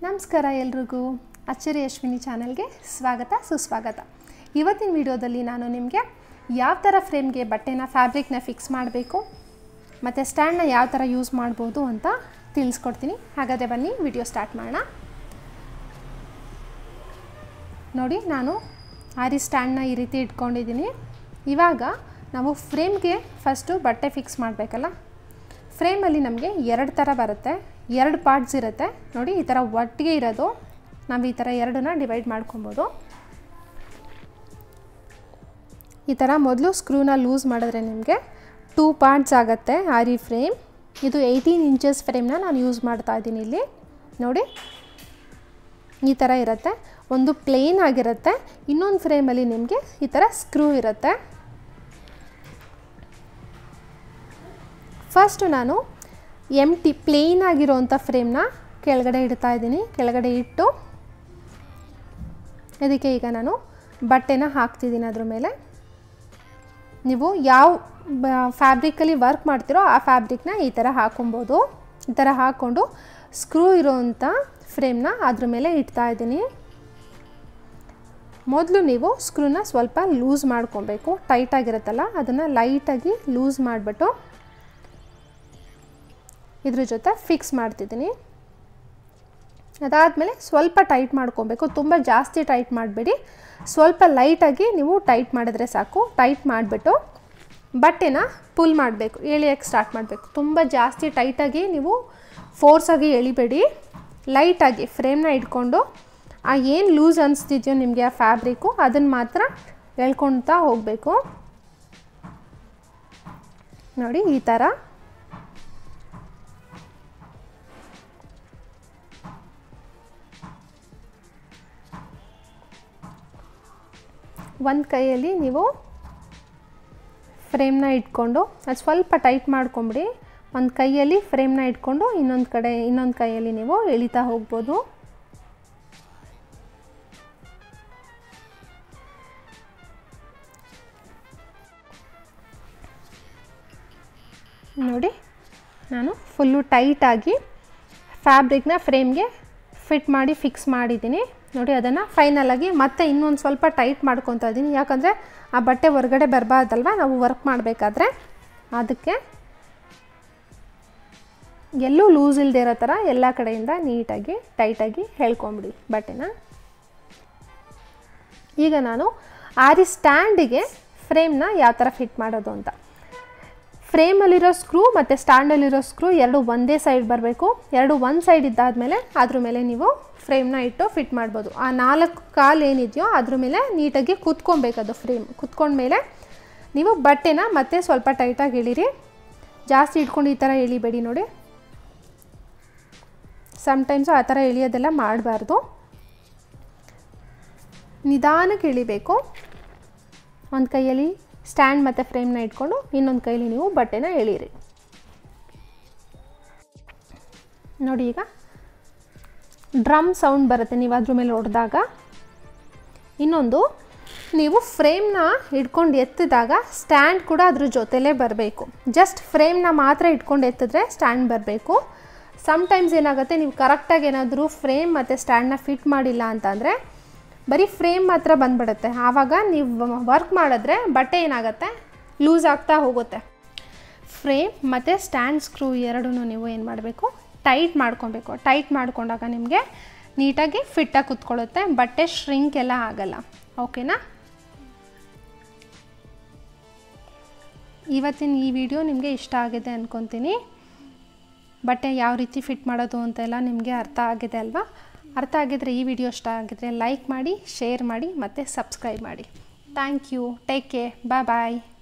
ನಮಸ್ಕಾರ ಎಲ್ರಿಗೂ ಅಚ್ಚರಿ ಅಶ್ವಿನಿ ಚಾನಲ್ಗೆ ಸ್ವಾಗತ ಸುಸ್ವಾಗತ ಇವತ್ತಿನ ವಿಡಿಯೋದಲ್ಲಿ ನಾನು ನಿಮಗೆ ಯಾವ ಥರ ಫ್ರೇಮ್ಗೆ ಬಟ್ಟೆನ ಫ್ಯಾಬ್ರಿಕ್ನ ಫಿಕ್ಸ್ ಮಾಡಬೇಕು ಮತ್ತು ಸ್ಟ್ಯಾಂಡ್ನ ಯಾವ ಥರ ಯೂಸ್ ಮಾಡ್ಬೋದು ಅಂತ ತಿಳಿಸ್ಕೊಡ್ತೀನಿ ಹಾಗಾದರೆ ಬನ್ನಿ ವಿಡಿಯೋ ಸ್ಟಾರ್ಟ್ ಮಾಡೋಣ ನೋಡಿ ನಾನು ಆರಿ ಸ್ಟ್ಯಾಂಡ್ನ ಈ ರೀತಿ ಇಟ್ಕೊಂಡಿದ್ದೀನಿ ಇವಾಗ ನಾವು ಫ್ರೇಮ್ಗೆ ಫಸ್ಟು ಬಟ್ಟೆ ಫಿಕ್ಸ್ ಮಾಡಬೇಕಲ್ಲ ಫ್ರೇಮಲ್ಲಿ ನಮಗೆ ಎರಡು ಥರ ಬರುತ್ತೆ ಎರಡು ಪಾರ್ಟ್ಸ್ ಇರುತ್ತೆ ನೋಡಿ ಈ ಥರ ಒಟ್ಟಿಗೆ ಇರೋದು ನಾವು ಈ ಥರ ಎರಡನ್ನ ಡಿವೈಡ್ ಮಾಡ್ಕೊಬೋದು ಈ ಥರ ಮೊದಲು ಸ್ಕ್ರೂನ ಲೂಸ್ ಮಾಡಿದ್ರೆ ನಿಮಗೆ ಟೂ ಪಾರ್ಟ್ಸ್ ಆಗುತ್ತೆ ಆರಿ ಫ್ರೇಮ್ ಇದು ಏಯ್ಟೀನ್ ಇಂಚಸ್ ಫ್ರೇಮ್ನ ನಾನು ಯೂಸ್ ಮಾಡ್ತಾ ಇದ್ದೀನಿ ಇಲ್ಲಿ ನೋಡಿ ಈ ಥರ ಇರುತ್ತೆ ಒಂದು ಪ್ಲೇನ್ ಆಗಿರುತ್ತೆ ಇನ್ನೊಂದು ಫ್ರೇಮಲ್ಲಿ ನಿಮಗೆ ಈ ಥರ ಸ್ಕ್ರೂ ಇರುತ್ತೆ ಫಸ್ಟು ನಾನು ಎಮ್ ಟಿ ಪ್ಲೇನ್ ಆಗಿರೋವಂಥ ಫ್ರೇಮ್ನ ಕೆಳಗಡೆ ಇಡ್ತಾ ಇದ್ದೀನಿ ಕೆಳಗಡೆ ಇಟ್ಟು ಇದಕ್ಕೆ ಈಗ ನಾನು ಬಟ್ಟೆನ ಹಾಕ್ತಿದ್ದೀನಿ ಅದ್ರ ಮೇಲೆ ನೀವು ಯಾವ ಫ್ಯಾಬ್ರಿಕಲ್ಲಿ ವರ್ಕ್ ಮಾಡ್ತೀರೋ ಆ ಫ್ಯಾಬ್ರಿಕ್ನ ಈ ಥರ ಹಾಕೊಬೋದು ಈ ಥರ ಹಾಕ್ಕೊಂಡು ಸ್ಕ್ರೂ ಇರೋವಂಥ ಫ್ರೇಮ್ನ ಅದ್ರ ಮೇಲೆ ಇಡ್ತಾ ಇದ್ದೀನಿ ಮೊದಲು ನೀವು ಸ್ಕ್ರೂನ ಸ್ವಲ್ಪ ಲೂಸ್ ಮಾಡ್ಕೊಬೇಕು ಟೈಟಾಗಿರುತ್ತಲ್ಲ ಅದನ್ನು ಲೈಟಾಗಿ ಲೂಸ್ ಮಾಡಿಬಿಟ್ಟು ಇದ್ರ ಜೊತೆ ಫಿಕ್ಸ್ ಮಾಡ್ತಿದ್ದೀನಿ ಅದಾದಮೇಲೆ ಸ್ವಲ್ಪ ಟೈಟ್ ಮಾಡ್ಕೊಬೇಕು ತುಂಬ ಜಾಸ್ತಿ ಟೈಟ್ ಮಾಡಬೇಡಿ ಸ್ವಲ್ಪ ಲೈಟಾಗಿ ನೀವು ಟೈಟ್ ಮಾಡಿದ್ರೆ ಸಾಕು ಟೈಟ್ ಮಾಡಿಬಿಟ್ಟು ಬಟ್ಟೆನ ಪುಲ್ ಮಾಡಬೇಕು ಎಳಿಯೋಕ್ಕೆ ಸ್ಟಾರ್ಟ್ ಮಾಡಬೇಕು ತುಂಬ ಜಾಸ್ತಿ ಟೈಟಾಗಿ ನೀವು ಫೋರ್ಸಾಗಿ ಎಳಿಬೇಡಿ ಲೈಟಾಗಿ ಫ್ರೇಮ್ನ ಇಟ್ಕೊಂಡು ಆ ಏನು ಲೂಸ್ ಅನಿಸ್ತಿದೆಯೋ ನಿಮಗೆ ಆ ಫ್ಯಾಬ್ರಿಕ್ಕು ಅದನ್ನು ಮಾತ್ರ ಎಳ್ಕೊಳ್ತಾ ಹೋಗಬೇಕು ನೋಡಿ ಈ ಥರ ಒಂದು ಕೈಯಲ್ಲಿ ನೀವು ಫ್ರೇಮ್ನ ಇಟ್ಕೊಂಡು ಅದು ಸ್ವಲ್ಪ ಟೈಟ್ ಮಾಡ್ಕೊಂಬಿಡಿ ಒಂದು ಕೈಯಲ್ಲಿ ಫ್ರೇಮ್ನ ಇಟ್ಕೊಂಡು ಇನ್ನೊಂದು ಕಡೆ ಇನ್ನೊಂದು ಕೈಯಲ್ಲಿ ನೀವು ಎಳಿತಾ ಹೋಗ್ಬೋದು ನೋಡಿ ನಾನು ಫುಲ್ಲು ಟೈಟಾಗಿ ಫ್ಯಾಬ್ರಿಕ್ನ ಫ್ರೇಮ್ಗೆ ಫಿಟ್ ಮಾಡಿ ಫಿಕ್ಸ್ ಮಾಡಿದ್ದೀನಿ ನೋಡಿ ಅದನ್ನು ಫೈನಲಾಗಿ ಮತ್ತೆ ಇನ್ನೊಂದು ಸ್ವಲ್ಪ ಟೈಟ್ ಮಾಡ್ಕೊತಾ ಇದ್ದೀನಿ ಯಾಕಂದರೆ ಆ ಬಟ್ಟೆ ಹೊರಗಡೆ ಬರಬಾರ್ದಲ್ವ ನಾವು ವರ್ಕ್ ಮಾಡಬೇಕಾದ್ರೆ ಅದಕ್ಕೆ ಎಲ್ಲೂ ಲೂಸ್ ಇಲ್ಲದೆ ಇರೋ ಥರ ಎಲ್ಲ ಕಡೆಯಿಂದ ನೀಟಾಗಿ ಟೈಟಾಗಿ ಹೇಳ್ಕೊಂಬಿಡಿ ಬಟ್ಟೆನ ಈಗ ನಾನು ಆರಿ ಸ್ಟ್ಯಾಂಡಿಗೆ ಫ್ರೇಮ್ನ ಯಾವ ಥರ ಫಿಟ್ ಮಾಡೋದು ಅಂತ ಫ್ರೇಮಲ್ಲಿರೋ ಸ್ಕ್ರೂ ಮತ್ತು ಸ್ಟ್ಯಾಂಡಲ್ಲಿರೋ ಸ್ಕ್ರೂ ಎರಡು ಒಂದೇ ಸೈಡ್ ಬರಬೇಕು ಎರಡು ಒಂದು ಸೈಡ್ ಇದ್ದಾದಮೇಲೆ ಅದ್ರ ಮೇಲೆ ನೀವು ಫ್ರೇಮ್ನ ಇಟ್ಟು ಫಿಟ್ ಮಾಡ್ಬೋದು ಆ ನಾಲ್ಕು ಕಾಲು ಏನಿದೆಯೋ ಅದ್ರ ಮೇಲೆ ನೀಟಾಗಿ ಕುತ್ಕೊಬೇಕದು ಫ್ರೇಮ್ ಕುತ್ಕೊಂಡ್ಮೇಲೆ ನೀವು ಬಟ್ಟೆನ ಮತ್ತೆ ಸ್ವಲ್ಪ ಟೈಟಾಗಿ ಎಳೀರಿ ಜಾಸ್ತಿ ಇಟ್ಕೊಂಡು ಈ ಥರ ಎಳಿಬೇಡಿ ನೋಡಿ ಸಮ್ಟೈಮ್ಸು ಆ ಥರ ಎಳಿಯೋದೆಲ್ಲ ಮಾಡಬಾರ್ದು ನಿಧಾನಕ್ಕೆ ಎಳಿಬೇಕು ಒಂದು ಕೈಯಲ್ಲಿ ಸ್ಟ್ಯಾಂಡ್ ಮತ್ತು ಫ್ರೇಮ್ನ ಇಟ್ಕೊಂಡು ಇನ್ನೊಂದು ಕೈಲಿ ನೀವು ಬಟ್ಟೆನ ಎಳೀರಿ ನೋಡಿ ಈಗ ಡ್ರಮ್ ಸೌಂಡ್ ಬರುತ್ತೆ ನೀವು ಅದ್ರ ಮೇಲೆ ಹೊಡೆದಾಗ ಇನ್ನೊಂದು ನೀವು ಫ್ರೇಮ್ನ ಹಿಡ್ಕೊಂಡು ಎತ್ತಿದಾಗ ಸ್ಟ್ಯಾಂಡ್ ಕೂಡ ಅದ್ರ ಜೊತೆಲೇ ಬರಬೇಕು ಜಸ್ಟ್ ಫ್ರೇಮ್ನ ಮಾತ್ರ ಇಟ್ಕೊಂಡು ಎತ್ತಿದ್ರೆ ಸ್ಟ್ಯಾಂಡ್ ಬರಬೇಕು ಸಮ್ಟೈಮ್ಸ್ ಏನಾಗುತ್ತೆ ನೀವು ಕರೆಕ್ಟಾಗಿ ಏನಾದರೂ ಫ್ರೇಮ್ ಮತ್ತು ಸ್ಟ್ಯಾಂಡ್ನ ಫಿಟ್ ಮಾಡಿಲ್ಲ ಅಂತಂದರೆ ಬರೀ ಫ್ರೇಮ್ ಮಾತ್ರ ಬಂದ್ಬಿಡುತ್ತೆ ಆವಾಗ ನೀವು ವರ್ಕ್ ಮಾಡಿದ್ರೆ ಬಟ್ಟೆ ಏನಾಗುತ್ತೆ ಲೂಸ್ ಆಗ್ತಾ ಹೋಗುತ್ತೆ ಫ್ರೇಮ್ ಮತ್ತು ಸ್ಟ್ಯಾಂಡ್ ಸ್ಕ್ರೂ ಎರಡೂ ನೀವು ಏನು ಮಾಡಬೇಕು ಟೈಟ್ ಮಾಡ್ಕೊಬೇಕು ಟೈಟ್ ಮಾಡ್ಕೊಂಡಾಗ ನಿಮಗೆ ನೀಟಾಗಿ ಫಿಟ್ಟಾಗಿ ಕುತ್ಕೊಳ್ಳುತ್ತೆ ಬಟ್ಟೆ ಶ್ರಿಂಕ್ ಎಲ್ಲ ಆಗಲ್ಲ ಓಕೆನಾ ಇವತ್ತಿನ ಈ ವಿಡಿಯೋ ನಿಮಗೆ ಇಷ್ಟ ಆಗಿದೆ ಅಂದ್ಕೊತೀನಿ ಬಟ್ಟೆ ಯಾವ ರೀತಿ ಫಿಟ್ ಮಾಡೋದು ಅಂತೆಲ್ಲ ನಿಮಗೆ ಅರ್ಥ ಆಗಿದೆ ಅಲ್ವಾ ಅರ್ಥ ಆಗಿದ್ರೆ ಈ ವಿಡಿಯೋ ಇಷ್ಟ ಆಗಿದ್ರೆ ಲೈಕ್ ಮಾಡಿ ಶೇರ್ ಮಾಡಿ ಮತ್ತು ಸಬ್ಸ್ಕ್ರೈಬ್ ಮಾಡಿ thank you take care bye bye